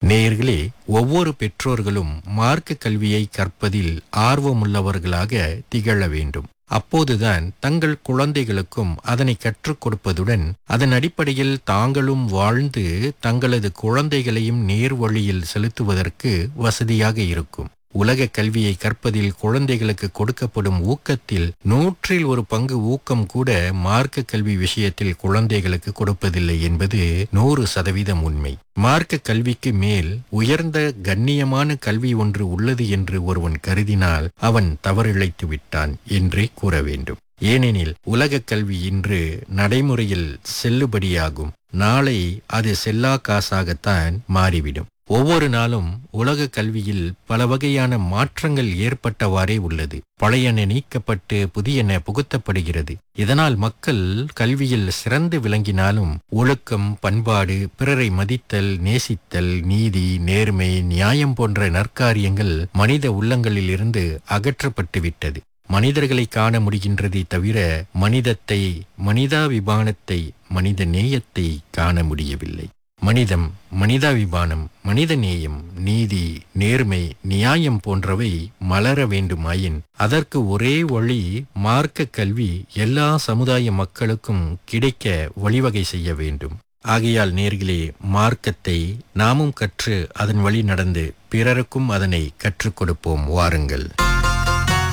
நேயர்களே ஒவ்வொரு பெற்றோர்களும் மார்க்க கல்வியை கற்பதில் ஆர்வமுள்ளவர்களாக திகழ வேண்டும் அப்போதுதான் தங்கள் குழந்தைகளுக்கும் அதனை கற்றுக் கொடுப்பதுடன் அதன் அடிப்படையில் தாங்களும் வாழ்ந்து தங்களது குழந்தைகளையும் நேர்வழியில் செலுத்துவதற்கு வசதியாக இருக்கும் உலக கல்வியை கற்பதில் குழந்தைகளுக்கு கொடுக்கப்படும் ஊக்கத்தில் நூற்றில் ஒரு பங்கு ஊக்கம் கூட மார்க்க கல்வி விஷயத்தில் குழந்தைகளுக்கு கொடுப்பதில்லை என்பது நூறு சதவீதம் உண்மை மார்க்க கல்விக்கு மேல் உயர்ந்த கண்ணியமான கல்வி ஒன்று உள்ளது என்று ஒருவன் கருதினால் அவன் தவறிழைத்து விட்டான் என்றே கூற வேண்டும் ஏனெனில் உலக கல்வி இன்று நடைமுறையில் செல்லுபடியாகும் நாளை அது செல்லா காசாகத்தான் மாறிவிடும் ஒவ்வொரு நாளும் உலக கல்வியில் பல வகையான மாற்றங்கள் ஏற்பட்டவாறே உள்ளது பழையன நீக்கப்பட்டு புதியன புகுத்தப்படுகிறது இதனால் மக்கள் கல்வியில் சிறந்து விளங்கினாலும் ஒழுக்கம் பண்பாடு பிறரை மதித்தல் நேசித்தல் நீதி நேர்மை நியாயம் போன்ற நற்காரியங்கள் மனித உள்ளங்களில் இருந்து அகற்றப்பட்டு விட்டது மனிதர்களை காண முடிகின்றதே தவிர மனிதத்தை மனிதாபிமானத்தை மனித நேயத்தை காண முடியவில்லை மனிதம் மனிதாபிமானம் மனிதநேயம் நீதி நேர்மை நியாயம் போன்றவை மலர வேண்டுமாயின் அதற்கு ஒரே வழி மார்க்க கல்வி எல்லா சமுதாய மக்களுக்கும் கிடைக்க வழிவகை செய்ய வேண்டும் ஆகையால் நேர்களே மார்க்கத்தை நாமும் கற்று அதன் வழி நடந்து பிறருக்கும் அதனை கற்றுக் கொடுப்போம் வாருங்கள்